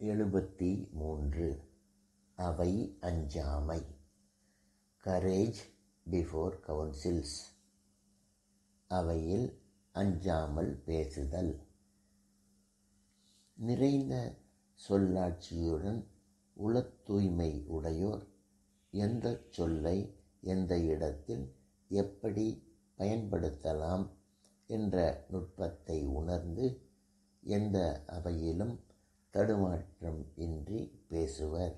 எழுபத்தி மூன்று அவை அஞ்சாமை கரேஜ் பிஃபோர் கவுன்சில்ஸ் அவையில் அஞ்சாமல் பேசுதல் நிறைந்த சொல்லாட்சியுடன் உளத் தூய்மை உடையோர் எந்த சொல்லை எந்த இடத்தில் எப்படி பயன்படுத்தலாம் என்ற நுட்பத்தை உணர்ந்து எந்த அவையிலும் தடுமாற்றம் இன்றி பேசுவர்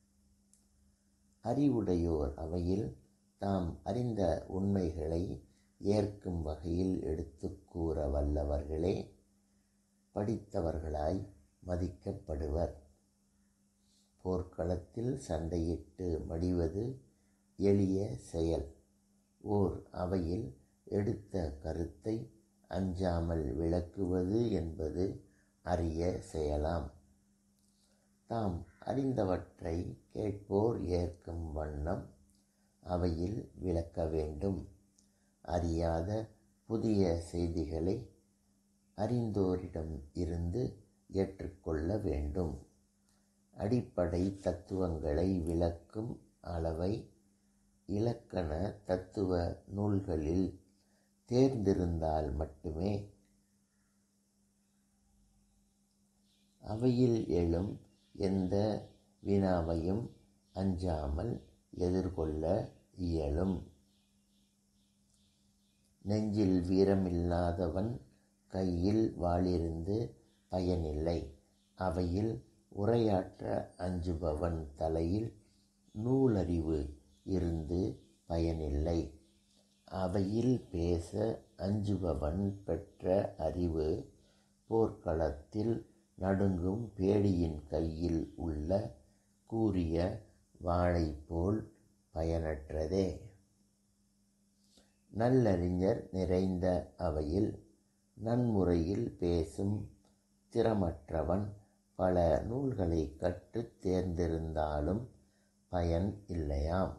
அறிவுடையோர் அவையில் தாம் அறிந்த உண்மைகளை ஏற்கும் வகையில் எடுத்து கூற வல்லவர்களே படித்தவர்களாய் மதிக்கப்படுவர் போர்க்களத்தில் சண்டையிட்டு மடிவது எளிய செயல் ஓர் அவையில் எடுத்த கருத்தை அஞ்சாமல் விளக்குவது என்பது அரிய செயலாம் தாம் அறிந்தவற்றை கேட்போர் ஏற்கும் வண்ணம் அவையில் விளக்க வேண்டும் அறியாத புதிய செய்திகளை அறிந்தோரிடம் இருந்து ஏற்றுக்கொள்ள வேண்டும் அடிப்படை தத்துவங்களை விளக்கும் அளவை இலக்கண தத்துவ நூல்களில் தேர்ந்திருந்தால் மட்டுமே அவையில் எழும் எந்த வினாவையும் அஞ்சாமல் எதிர்கொள்ள இயலும் நெஞ்சில் வீரமில்லாதவன் கையில் வாளிருந்து பயனில்லை அவையில் உரையாற்ற அஞ்சுபவன் தலையில் நூலறிவு இருந்து பயனில்லை அவையில் பேச அஞ்சுபவன் பெற்ற அறிவு போர்க்களத்தில் நடுங்கும் பேடியின் கையில் உள்ள கூரிய வாளை போல் பயனற்றதே நல்லறிஞர் நிறைந்த அவையில் நன்முறையில் பேசும் திறமற்றவன் பல நூல்களை கற்று தேர்ந்திருந்தாலும் பயன் இல்லையாம்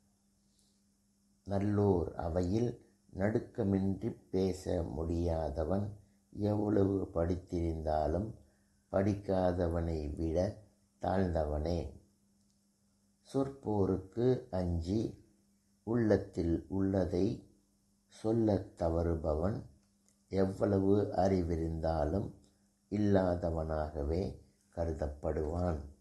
நல்லோர் அவையில் நடுக்கமின்றி பேச முடியாதவன் எவ்வளவு படித்திருந்தாலும் படிக்காதவனை விட தாழ்ந்தவனே சொற்போருக்கு அஞ்சி உள்ளத்தில் உள்ளதை சொல்லத் தவறுபவன் எவ்வளவு அறிவிருந்தாலும் இல்லாதவனாகவே கருதப்படுவான்